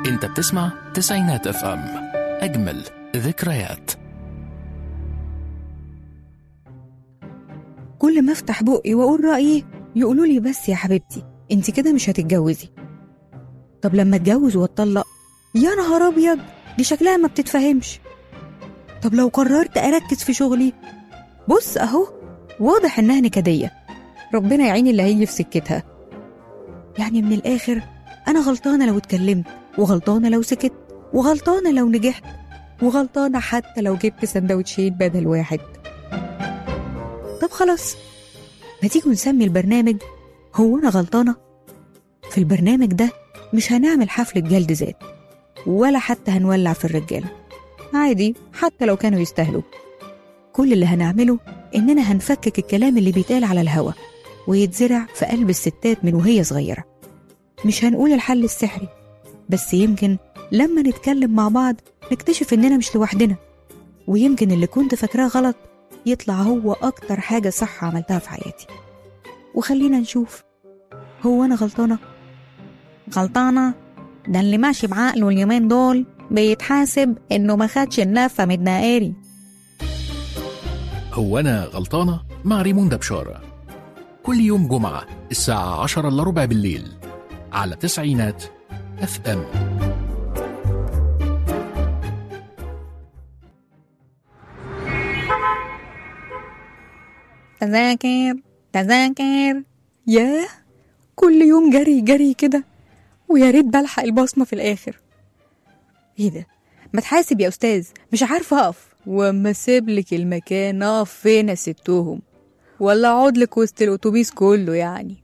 انت بتسمع تسعينات اف ام اجمل ذكريات كل ما افتح بقي واقول رايي يقولوا لي بس يا حبيبتي انت كده مش هتتجوزي طب لما اتجوز واتطلق يا نهار ابيض دي شكلها ما بتتفهمش طب لو قررت اركز في شغلي بص اهو واضح انها نكديه ربنا يعين اللي هيجي في سكتها يعني من الاخر انا غلطانه لو اتكلمت وغلطانه لو سكت وغلطانه لو نجحت وغلطانه حتى لو جبت سندوتشين بدل واحد طب خلاص ما تيجوا نسمي البرنامج هو أنا غلطانة؟ في البرنامج ده مش هنعمل حفلة جلد ذات ولا حتى هنولع في الرجالة عادي حتى لو كانوا يستاهلوا كل اللي هنعمله إننا هنفكك الكلام اللي بيتقال على الهوا ويتزرع في قلب الستات من وهي صغيرة مش هنقول الحل السحري بس يمكن لما نتكلم مع بعض نكتشف إننا مش لوحدنا ويمكن اللي كنت فاكراه غلط يطلع هو أكتر حاجة صح عملتها في حياتي وخلينا نشوف هو أنا غلطانة؟ غلطانة؟ ده اللي ماشي بعقله اليومين دول بيتحاسب إنه ما خدش النفة من الدائري هو انا غلطانه مع ريموندا بشاره كل يوم جمعه الساعه 10 الا ربع بالليل على تسعينات اف ام تذاكر تذاكر ياه كل يوم جري جري كده ويا ريت بلحق البصمة في الآخر ايه ده ما تحاسب يا أستاذ مش عارفة أقف وأما أسيبلك المكان أقف فين يا ستهم ولا أقعد لك وسط الأتوبيس كله يعني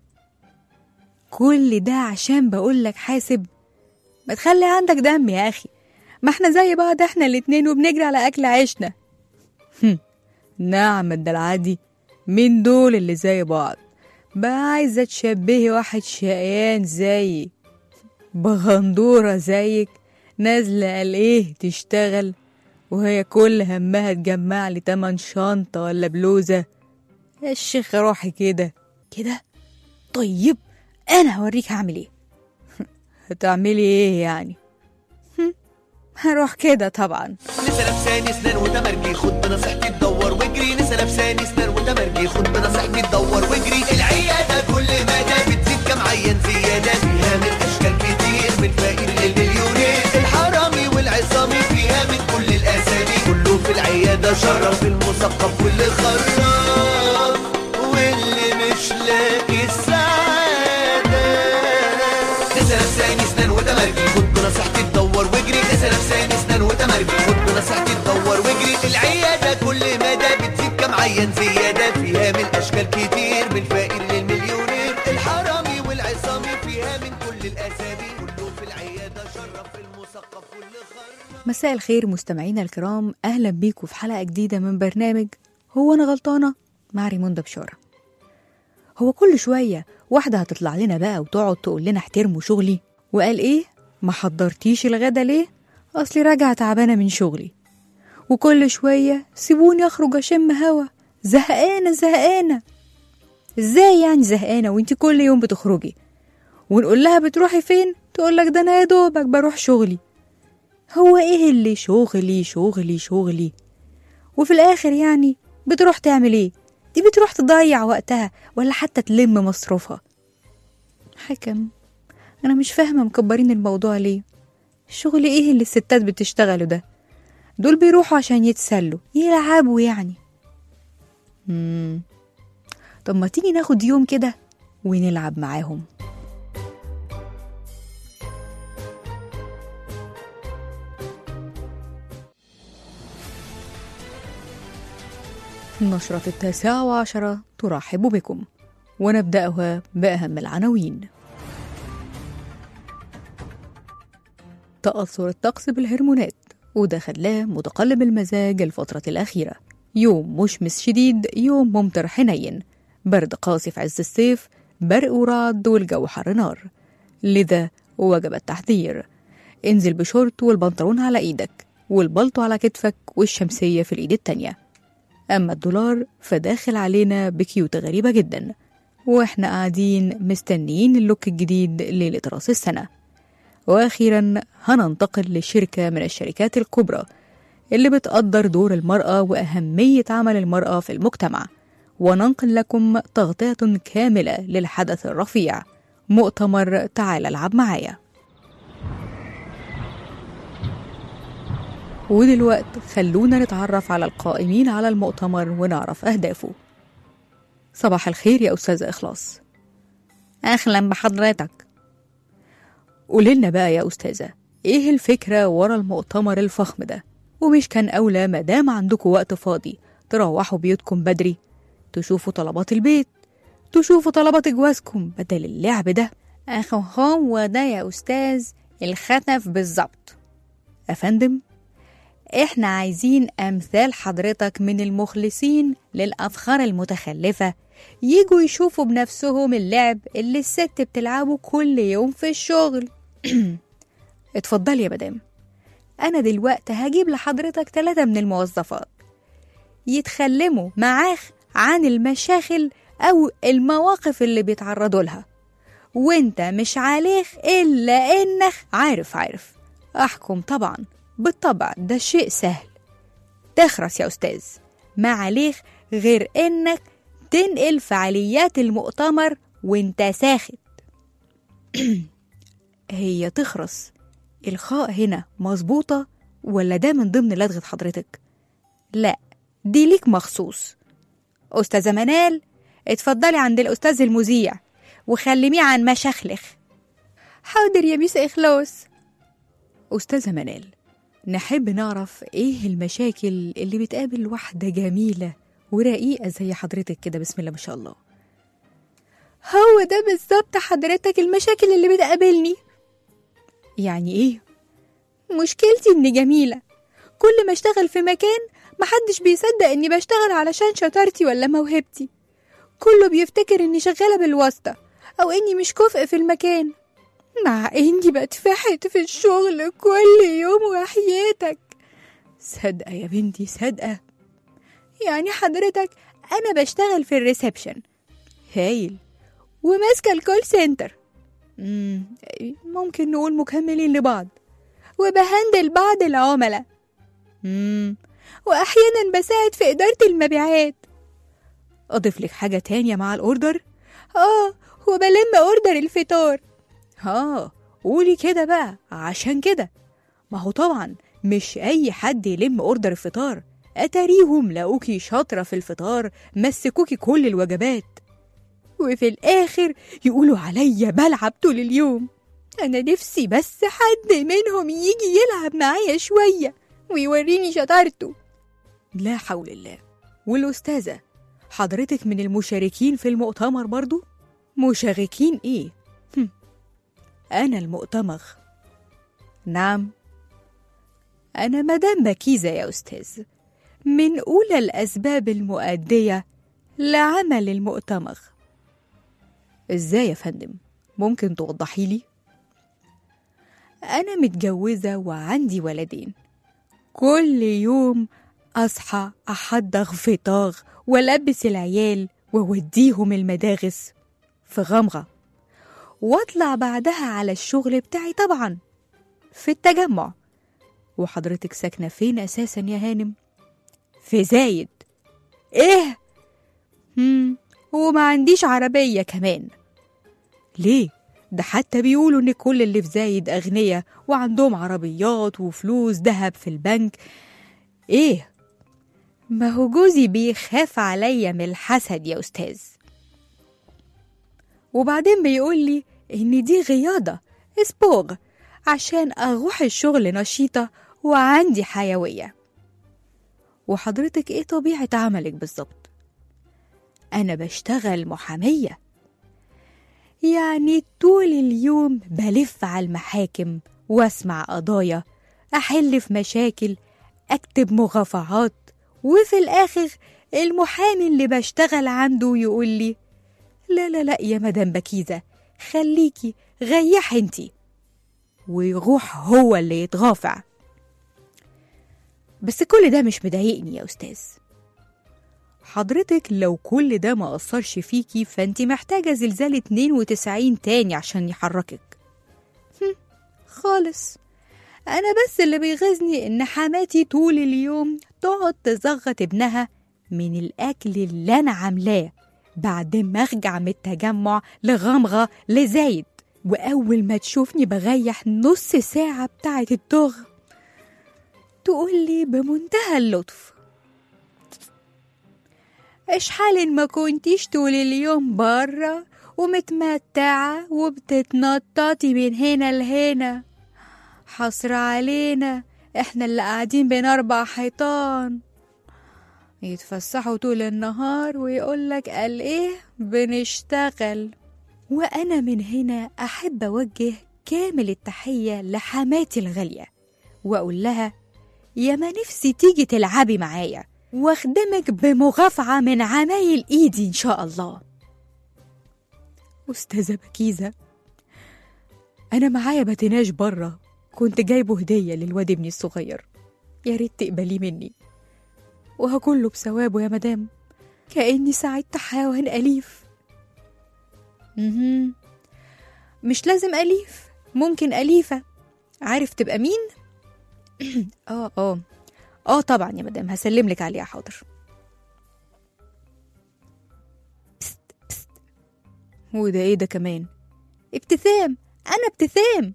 كل ده عشان بقولك حاسب ما تخلي عندك دم يا أخي ما احنا زي بعض احنا الاتنين وبنجري على أكل عيشنا هم، نعم الدلعة دي مين دول اللي زي بعض بقى عايزة تشبهي واحد شقيان زيي بغندورة زيك نازلة قال ايه تشتغل وهي كل همها تجمع لي تمن شنطة ولا بلوزة يا الشيخ روحي كده كده طيب انا هوريك هعمل ايه هتعملي ايه يعني هم، هروح كده طبعا نسى لابساني اسنان وتمرجي خد بنصيحتي تدور واجري نسى لابساني اسنان وتمرجي خد بنصيحتي تدور واجري العيادة كل مدى بتزيد كم عيان زيادة فيها من اشكال كتير من فقير للمليونير الحرامي والعصامي فيها من كل الاسامي كله في العيادة شرف المثقف واللي خرف واللي مش لاقي السعادة نسى لابساني اسنان وتمرجي خد بنصيحتي تدور واجري نسى لابساني اسنان وتمرجي خد بنصيحتي تدور واجري العيادة كل مدى بتزيد كم عيان زيادة فيها من اشكال كتير من فقير للمليونير الحرامي والعصامي فيها من كل الاسامي كله في العيادة شرف المثقف واللي خرف مساء الخير مستمعينا الكرام اهلا بيكم في حلقه جديده من برنامج هو انا غلطانه مع ريموندا بشاره هو كل شويه واحده هتطلع لنا بقى وتقعد تقول لنا احترموا شغلي وقال ايه ما حضرتيش الغدا ليه اصلي راجعه تعبانه من شغلي وكل شويه سيبوني اخرج اشم هوا زهقانه زهقانه ازاي يعني زهقانه وانت كل يوم بتخرجي ونقول لها بتروحي فين تقول لك ده انا يا دوبك بروح شغلي هو ايه اللي شغلي شغلي شغلي وفي الاخر يعني بتروح تعمل ايه دي بتروح تضيع وقتها ولا حتى تلم مصروفها حكم انا مش فاهمه مكبرين الموضوع ليه الشغل ايه اللي الستات بتشتغله ده دول بيروحوا عشان يتسلوا يلعبوا يعني مم. طب ما تيجي ناخد يوم كده ونلعب معاهم نشرة التاسعة وعشرة ترحب بكم ونبدأها بأهم العناوين تأثر الطقس بالهرمونات وده خلاه متقلب المزاج الفترة الأخيرة يوم مشمس شديد يوم ممطر حنين برد قاسي في عز الصيف برق ورعد والجو حر نار لذا وجب التحذير انزل بشورت والبنطلون على ايدك والبلطو على كتفك والشمسية في الايد التانية أما الدولار فداخل علينا بكيوت غريبة جدا واحنا قاعدين مستنيين اللوك الجديد ليلة راس السنة وأخيرا هننتقل لشركة من الشركات الكبرى اللي بتقدر دور المرأة وأهمية عمل المرأة في المجتمع وننقل لكم تغطية كاملة للحدث الرفيع مؤتمر تعال العب معايا ودلوقت خلونا نتعرف على القائمين على المؤتمر ونعرف أهدافه صباح الخير يا أستاذة إخلاص أهلا بحضرتك قولنا بقى يا أستاذة إيه الفكرة ورا المؤتمر الفخم ده ومش كان أولى مادام عندكم وقت فاضي تروحوا بيوتكم بدري تشوفوا طلبات البيت تشوفوا طلبات جوازكم بدل اللعب ده أخو هو ده يا أستاذ الخطف بالظبط أفندم إحنا عايزين أمثال حضرتك من المخلصين للأفخار المتخلفة يجوا يشوفوا بنفسهم اللعب اللي الست بتلعبه كل يوم في الشغل اتفضلي يا مدام أنا دلوقتي هجيب لحضرتك ثلاثة من الموظفات يتخلموا معاك عن المشاغل أو المواقف اللي بيتعرضوا لها وانت مش عليك إلا إنك عارف عارف أحكم طبعا بالطبع ده شيء سهل تخرس يا أستاذ ما عليك غير إنك تنقل فعاليات المؤتمر وانت ساخت هي تخرس الخاء هنا مظبوطة ولا ده من ضمن لدغة حضرتك؟ لا دي ليك مخصوص أستاذة منال اتفضلي عند الأستاذ المذيع وخلميه عن مشاخلخ حاضر يا ميس إخلاص أستاذة منال نحب نعرف إيه المشاكل اللي بتقابل واحدة جميلة ورقيقة زي حضرتك كده بسم الله ما شاء الله هو ده بالظبط حضرتك المشاكل اللي بتقابلني يعني ايه مشكلتي اني جميله كل ما اشتغل في مكان محدش بيصدق اني بشتغل علشان شطارتي ولا موهبتي كله بيفتكر اني شغاله بالواسطه او اني مش كفء في المكان مع اني بتفحت في الشغل كل يوم وحياتك صدقه يا بنتي صدقه يعني حضرتك انا بشتغل في الريسبشن هايل وماسكه الكول سنتر مم، ممكن نقول مكملين لبعض وبهندل بعض العملاء مم، وأحيانا بساعد في إدارة المبيعات أضيف لك حاجة تانية مع الأوردر آه وبلم أوردر الفطار آه قولي كده بقى عشان كده ما هو طبعا مش أي حد يلم أوردر الفطار أتاريهم لقوكي شاطرة في الفطار مسكوكي كل الوجبات وفي الآخر يقولوا عليا بلعب طول اليوم أنا نفسي بس حد منهم يجي يلعب معايا شوية ويوريني شطارته لا حول الله والأستاذة حضرتك من المشاركين في المؤتمر برضو؟ مشاركين إيه؟ هم. أنا المؤتمر نعم أنا مدام بكيزة يا أستاذ من أولى الأسباب المؤدية لعمل المؤتمر ازاي يا فندم ممكن توضحي لي انا متجوزه وعندي ولدين كل يوم اصحى احضر فطار والبس العيال واوديهم المدارس في غمره واطلع بعدها على الشغل بتاعي طبعا في التجمع وحضرتك ساكنه فين اساسا يا هانم في زايد ايه هم وما عنديش عربية كمان ليه؟ ده حتى بيقولوا إن كل اللي في زايد أغنياء وعندهم عربيات وفلوس دهب في البنك إيه؟ ما هو جوزي بيخاف عليا من الحسد يا أستاذ وبعدين بيقول لي إن دي غياضة اسبوغ عشان أروح الشغل نشيطة وعندي حيوية وحضرتك إيه طبيعة عملك بالظبط؟ أنا بشتغل محامية يعني طول اليوم بلف على المحاكم واسمع قضايا أحل في مشاكل أكتب مغافعات وفي الآخر المحامي اللي بشتغل عنده يقول لي لا لا لا يا مدام بكيزة خليكي غيح انتي ويروح هو اللي يتغافع بس كل ده مش مضايقني يا أستاذ حضرتك لو كل ده ما أثرش فيكي فأنت محتاجة زلزال 92 تاني عشان يحركك هم، خالص أنا بس اللي بيغيظني إن حماتي طول اليوم تقعد تزغط ابنها من الأكل اللي أنا عاملاه بعد ما أرجع من التجمع لغمغة لزايد وأول ما تشوفني بغيح نص ساعة بتاعة الضغ تقول لي بمنتهى اللطف اشحال ما كنتيش طول اليوم برا ومتمتعة وبتتنططي من هنا لهنا حصر علينا احنا اللي قاعدين بين اربع حيطان يتفسحوا طول النهار ويقولك قال ايه بنشتغل وانا من هنا احب اوجه كامل التحية لحماتي الغالية واقول لها يا ما نفسي تيجي تلعبي معايا واخدمك بمغافعة من عمايل ايدي ان شاء الله أستاذة بكيزة أنا معايا باتيناج بره كنت جايبه هدية للواد ابني الصغير يا ريت تقبليه مني وهكله بثوابه يا مدام كأني ساعدت حيوان أليف مهم. مش لازم أليف ممكن أليفة عارف تبقى مين؟ اه اه اه طبعا يا مدام هسلم لك عليها حاضر بست بست وده ايه ده كمان ابتسام انا ابتسام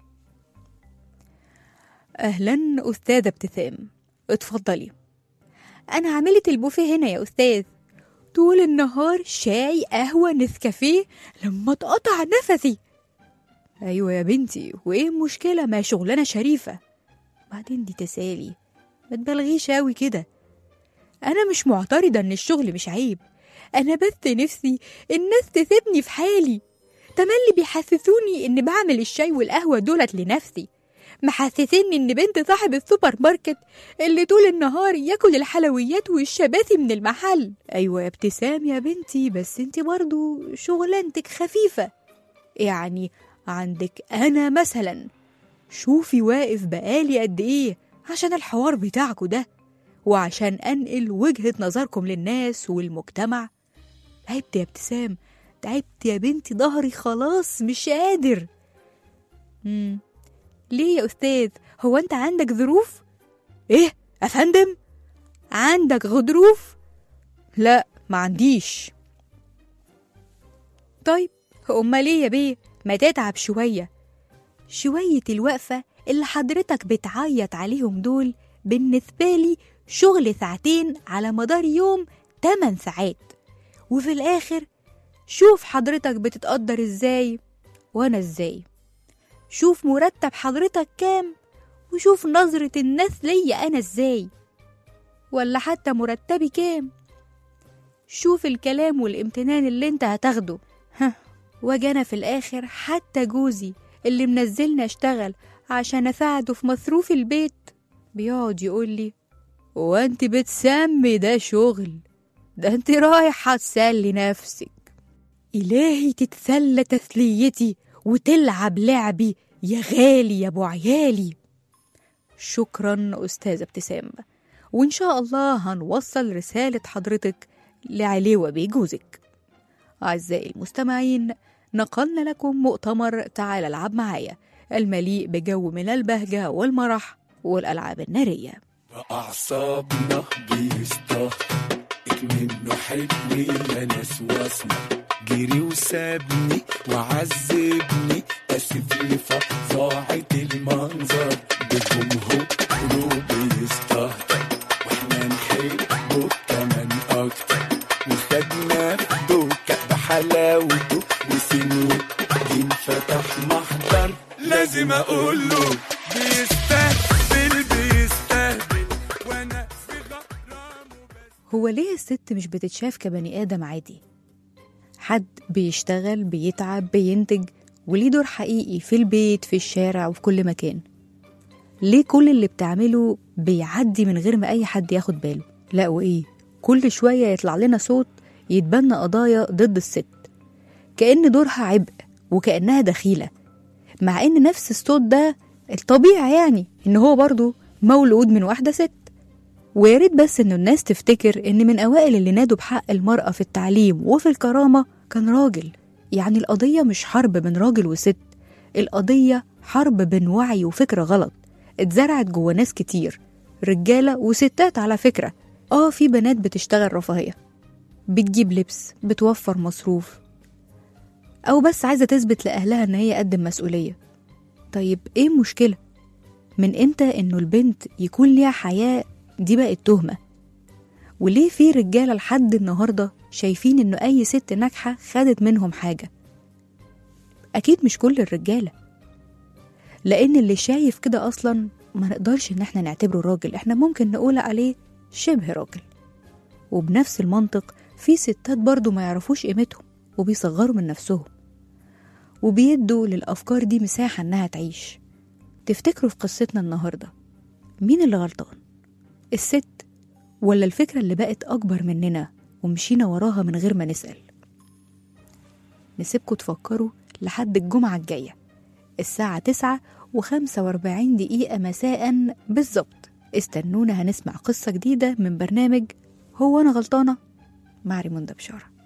اهلا استاذه ابتسام اتفضلي انا عامله البوفيه هنا يا استاذ طول النهار شاي قهوه نسكافيه لما اتقطع نفسي ايوه يا بنتي وايه المشكله ما شغلانه شريفه بعدين دي تسالي ما تبالغيش قوي كده انا مش معترضه ان الشغل مش عيب انا بس نفسي الناس تسيبني في حالي تملي بيحسسوني ان بعمل الشاي والقهوه دولت لنفسي محسسيني ان بنت صاحب السوبر ماركت اللي طول النهار ياكل الحلويات والشباسي من المحل ايوه يا ابتسام يا بنتي بس انت برضو شغلانتك خفيفه يعني عندك انا مثلا شوفي واقف بقالي قد ايه عشان الحوار بتاعكوا ده وعشان انقل وجهة نظركم للناس والمجتمع تعبت يا ابتسام تعبت يا بنتي ظهري خلاص مش قادر مم. ليه يا استاذ هو انت عندك ظروف ايه افندم عندك غضروف لا ما عنديش طيب امال ليه يا بيه ما تتعب شويه شويه الوقفه اللي حضرتك بتعيط عليهم دول بالنسبه لي شغل ساعتين على مدار يوم 8 ساعات وفي الاخر شوف حضرتك بتتقدر ازاي وانا ازاي شوف مرتب حضرتك كام وشوف نظرة الناس ليا أنا إزاي ولا حتى مرتبي كام شوف الكلام والامتنان اللي انت هتاخده ها واجي انا في الاخر حتى جوزي اللي منزلني اشتغل عشان اساعده في مصروف البيت بيقعد يقول لي هو انت بتسمي ده شغل ده انت رايحة تسلي نفسك إلهي تتسلى تسليتي وتلعب لعبي يا غالي يا ابو عيالي شكرا أستاذة ابتسام وإن شاء الله هنوصل رسالة حضرتك لعليوة بجوزك أعزائي المستمعين نقلنا لكم مؤتمر تعال العب معايا المليء بجو من البهجة والمرح والألعاب النارية أعصابنا بيستهلك منه حبني يا ناس واسمع جري وسابني وعذبني اسف لفظاعة المنظر بجمهوره بيستهتر واحنا نحبه كمان اكتر وخدنا في دوكة بحلاوته وسنه ينفتح محضر لازم اقول له بيستهبل بيستهبل وانا في غرامه بس هو ليه الست مش بتتشاف كبني آدم عادي؟ حد بيشتغل بيتعب بينتج وليه دور حقيقي في البيت في الشارع وفي كل مكان ليه كل اللي بتعمله بيعدي من غير ما أي حد ياخد باله لا وإيه كل شوية يطلع لنا صوت يتبنى قضايا ضد الست كأن دورها عبء وكأنها دخيلة مع إن نفس الصوت ده الطبيعي يعني إن هو برضه مولود من واحدة ست ويا ريت بس إنه الناس تفتكر إن من أوائل اللي نادوا بحق المرأة في التعليم وفي الكرامة كان راجل يعني القضية مش حرب بين راجل وست القضية حرب بين وعي وفكرة غلط اتزرعت جوه ناس كتير رجالة وستات على فكرة اه في بنات بتشتغل رفاهية بتجيب لبس بتوفر مصروف أو بس عايزة تثبت لأهلها إن هي قد مسؤولية طيب إيه المشكلة؟ من إمتى إنه البنت يكون ليها حياة دي بقت تهمة وليه في رجالة لحد النهاردة شايفين إنه أي ست ناجحة خدت منهم حاجة أكيد مش كل الرجالة لأن اللي شايف كده أصلا ما نقدرش إن احنا نعتبره راجل احنا ممكن نقول عليه شبه راجل وبنفس المنطق في ستات برضو ما يعرفوش قيمتهم وبيصغروا من نفسهم وبيدوا للأفكار دي مساحة إنها تعيش تفتكروا في قصتنا النهاردة مين اللي غلطان؟ الست ولا الفكرة اللي بقت أكبر مننا ومشينا وراها من غير ما نسأل نسيبكم تفكروا لحد الجمعة الجاية الساعة تسعة وخمسة واربعين دقيقة مساء بالظبط استنونا هنسمع قصة جديدة من برنامج هو أنا غلطانة مع ريموندا بشارة